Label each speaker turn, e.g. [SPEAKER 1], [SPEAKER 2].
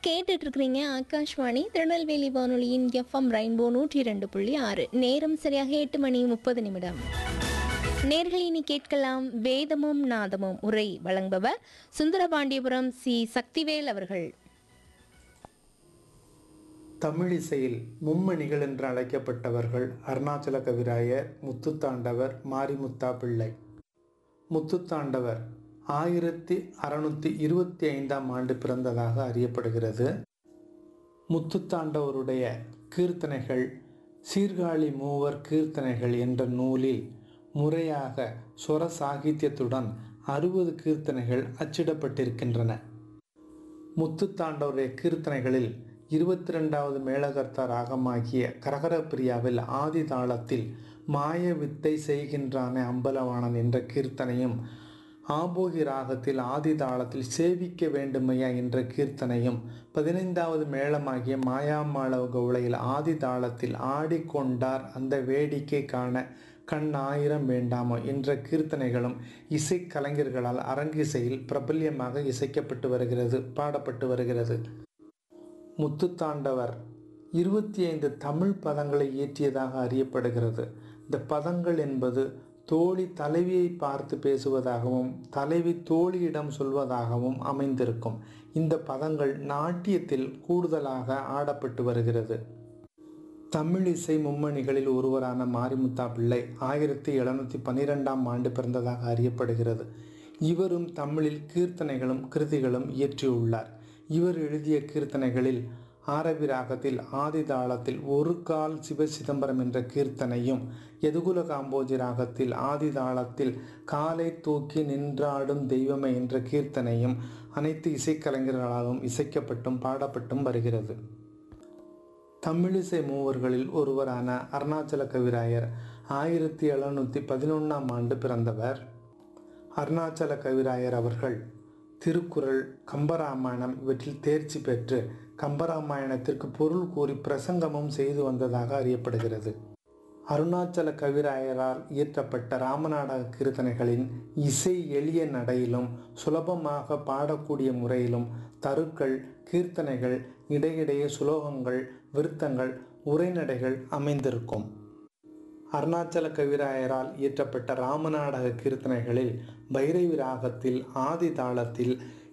[SPEAKER 1] கேட்டுட்டு இருக்கிறீங்க ஆகாஷ்வாணி திருநெல்வேலி வானொலியின் எஃப்எம் ரெயின்போ நூற்றி ரெண்டு புள்ளி ஆறு நேரம் சரியாக எட்டு மணி முப்பது நிமிடம் நேர்களை இனி கேட்கலாம் வேதமும் நாதமும் உரை வழங்குபவர் சுந்தரபாண்டியபுரம் சி சக்திவேல் அவர்கள்
[SPEAKER 2] தமிழிசையில் மும்மணிகள் என்று அழைக்கப்பட்டவர்கள் அருணாச்சல கவிராயர் முத்துத்தாண்டவர் மாரிமுத்தா பிள்ளை முத்துத்தாண்டவர் ஆயிரத்தி அறுநூற்றி இருபத்தி ஐந்தாம் ஆண்டு பிறந்ததாக அறியப்படுகிறது முத்துத்தாண்டவருடைய கீர்த்தனைகள் சீர்காழி மூவர் கீர்த்தனைகள் என்ற நூலில் முறையாக சொர சாகித்யத்துடன் அறுபது கீர்த்தனைகள் அச்சிடப்பட்டிருக்கின்றன முத்துத்தாண்டவருடைய கீர்த்தனைகளில் இருபத்தி ரெண்டாவது மேளகர்த்தா ராகமாகிய கரகரப்பிரியாவில் ஆதி தாளத்தில் மாய வித்தை செய்கின்றானே அம்பலவாணன் என்ற கீர்த்தனையும் ஆபோகி ராகத்தில் ஆதி தாளத்தில் சேவிக்க வேண்டுமையா என்ற கீர்த்தனையும் பதினைந்தாவது மேளமாகிய மாயாமாளவ கவுளையில் ஆதி தாளத்தில் ஆடிக்கொண்டார் அந்த வேடிக்கை காண கண் ஆயிரம் வேண்டாமோ என்ற கீர்த்தனைகளும் இசைக்கலைஞர்களால் அரங்கிசையில் பிரபல்யமாக இசைக்கப்பட்டு வருகிறது பாடப்பட்டு வருகிறது முத்துத்தாண்டவர் இருபத்தி ஐந்து தமிழ் பதங்களை இயற்றியதாக அறியப்படுகிறது இந்த பதங்கள் என்பது தோழி தலைவியை பார்த்து பேசுவதாகவும் தலைவி தோழியிடம் சொல்வதாகவும் அமைந்திருக்கும் இந்த பதங்கள் நாட்டியத்தில் கூடுதலாக ஆடப்பட்டு வருகிறது தமிழிசை மும்மணிகளில் ஒருவரான மாரிமுத்தா பிள்ளை ஆயிரத்தி எழுநூற்றி பன்னிரெண்டாம் ஆண்டு பிறந்ததாக அறியப்படுகிறது இவரும் தமிழில் கீர்த்தனைகளும் கிருதிகளும் இயற்றியுள்ளார் இவர் எழுதிய கீர்த்தனைகளில் ஆரவி ராகத்தில் ஆதி தாளத்தில் ஒரு கால் சிவ சிதம்பரம் என்ற கீர்த்தனையும் எதுகுல காம்போஜி ராகத்தில் ஆதி தாளத்தில் காலை தூக்கி நின்றாடும் தெய்வமே என்ற கீர்த்தனையும் அனைத்து இசைக்கலைஞர்களாலும் இசைக்கப்பட்டும் பாடப்பட்டும் வருகிறது தமிழிசை மூவர்களில் ஒருவரான அருணாச்சல கவிராயர் ஆயிரத்தி எழுநூற்றி பதினொன்றாம் ஆண்டு பிறந்தவர் அருணாச்சல கவிராயர் அவர்கள் திருக்குறள் கம்பராமாயணம் இவற்றில் தேர்ச்சி பெற்று கம்பராமாயணத்திற்கு பொருள் கூறி பிரசங்கமும் செய்து வந்ததாக அறியப்படுகிறது அருணாச்சல கவிராயரால் இயற்றப்பட்ட ராமநாடக கீர்த்தனைகளின் இசை எளிய நடையிலும் சுலபமாக பாடக்கூடிய முறையிலும் தருக்கள் கீர்த்தனைகள் இடையிடையே சுலோகங்கள் விருத்தங்கள் உரைநடைகள் அமைந்திருக்கும் அருணாச்சல கவிராயரால் இயற்றப்பட்ட ராமநாடக கீர்த்தனைகளில் பைரவி ராகத்தில் ஆதி தாளத்தில்